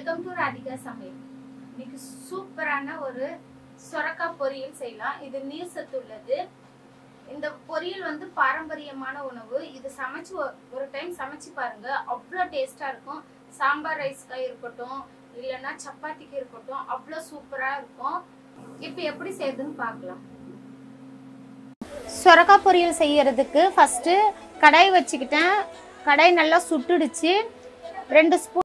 welcome to Radhika சமையல் இன்னைக்கு சூப்பரான ஒரு சொரக்காய் பொரியல் செய்யலாம் இது நீர் சத்து உள்ளது இந்த பொரியல் வந்து பாரம்பரியமான உணவு இது சமைச்சு ஒ- ஒரு டைம் சமைச்சு பாருங்க அவ்வளோ டேஸ்டா இருக்கும் சாம்பார் ரைஸ்க்காக இருக்கட்டும் இல்லைன்னா சப்பாத்திக்கு இருக்கட்டும் அவ்வளோ சூப்பரா இருக்கும் இப்போ எப்படி செய்யுதுன்னு பார்க்கலாம் சொரக்காய் பொரியல் செய்யறதுக்கு ஃபஸ்ட்டு கடாய் வச்சுக்கிட்டேன் கடாய் நல்லா சுட்டுடுச்சு ரெண்டு ஸ்பூன்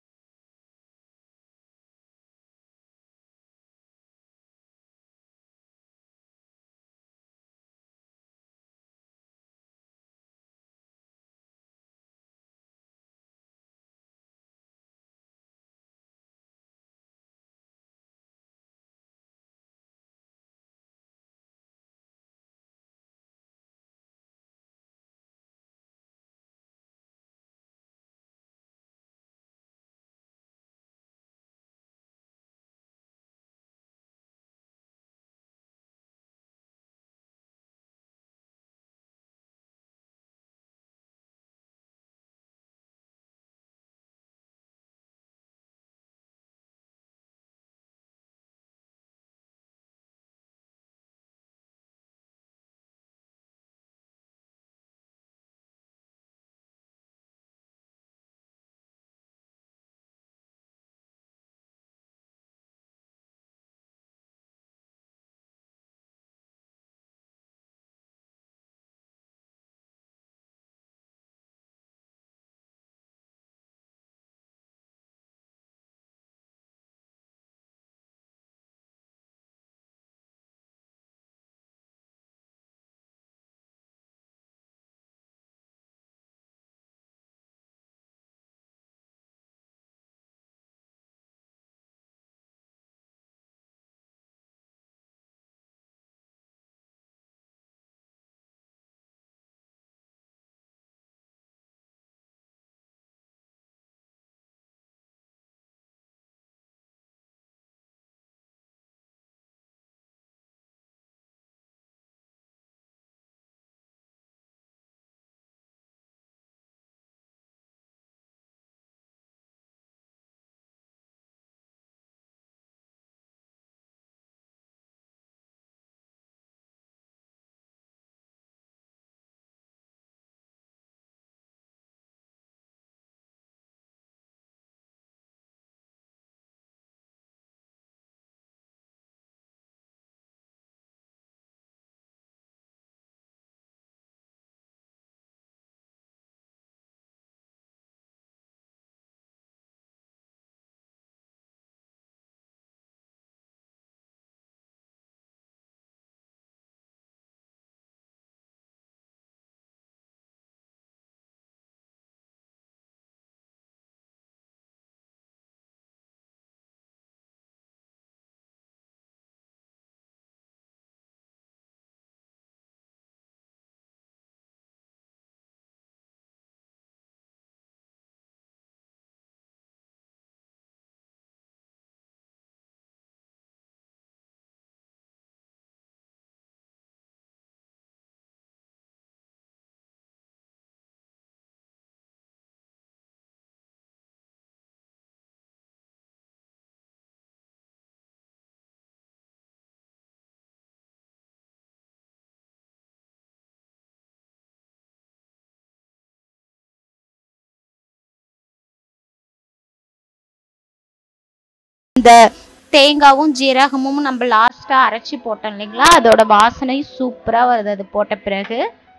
இந்த தேங்காவும் ஜீரகமும் நம்ம லாஸ்ட்டாக அரைச்சி போட்டோம் இல்லைங்களா அதோட வாசனை சூப்பராக வருது அது போட்ட பிறகு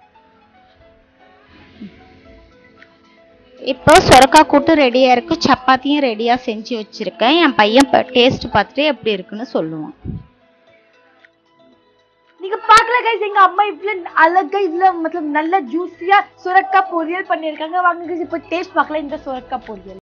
இப்போ சொரக்காய் கூட்டு ரெடியாக இருக்கு சப்பாத்தியும் ரெடியாக செஞ்சு வச்சுருக்கேன் என் பையன் டேஸ்ட் பார்த்துட்டு எப்படி இருக்குன்னு சொல்லுவான் நீங்க பாக்கல கைஸ் எங்க அம்மா இவ்ளோ அழகா இவ்ளோ மத்தலப் நல்ல ஜூஸியா சுரக்காய் பொரியல் பண்ணிருக்காங்க வாங்க guys இப்போ டேஸ்ட் பார்க்கலாம் இந்த சுரக்காய் பொரியல்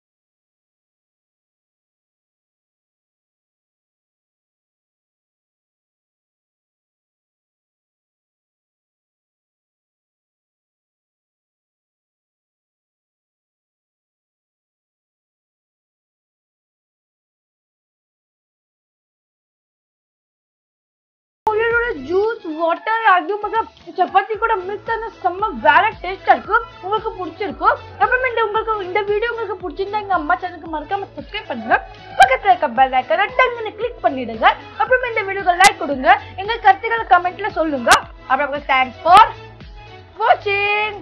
ஜூஸ் வாட்டர் அது மட்டும் சப்பாத்தி கூட மிக்ஸ் ஆன செம்ம வேற டேஸ்டா இருக்கு உங்களுக்கு பிடிச்சிருக்கும் அப்புறமே இந்த உங்களுக்கு இந்த வீடியோ உங்களுக்கு பிடிச்சிருந்தா எங்க அம்மா சேனலுக்கு மறக்காம சப்ஸ்கிரைப் பண்ணுங்க பக்கத்துல இருக்க பெல் ஐக்கனை டங்குன்னு கிளிக் பண்ணிடுங்க அப்புறமே இந்த வீடியோக்கு லைக் கொடுங்க எங்க கருத்துக்களை கமெண்ட்ல சொல்லுங்க அப்புறம் தேங்க்ஸ் ஃபார் வாட்சிங்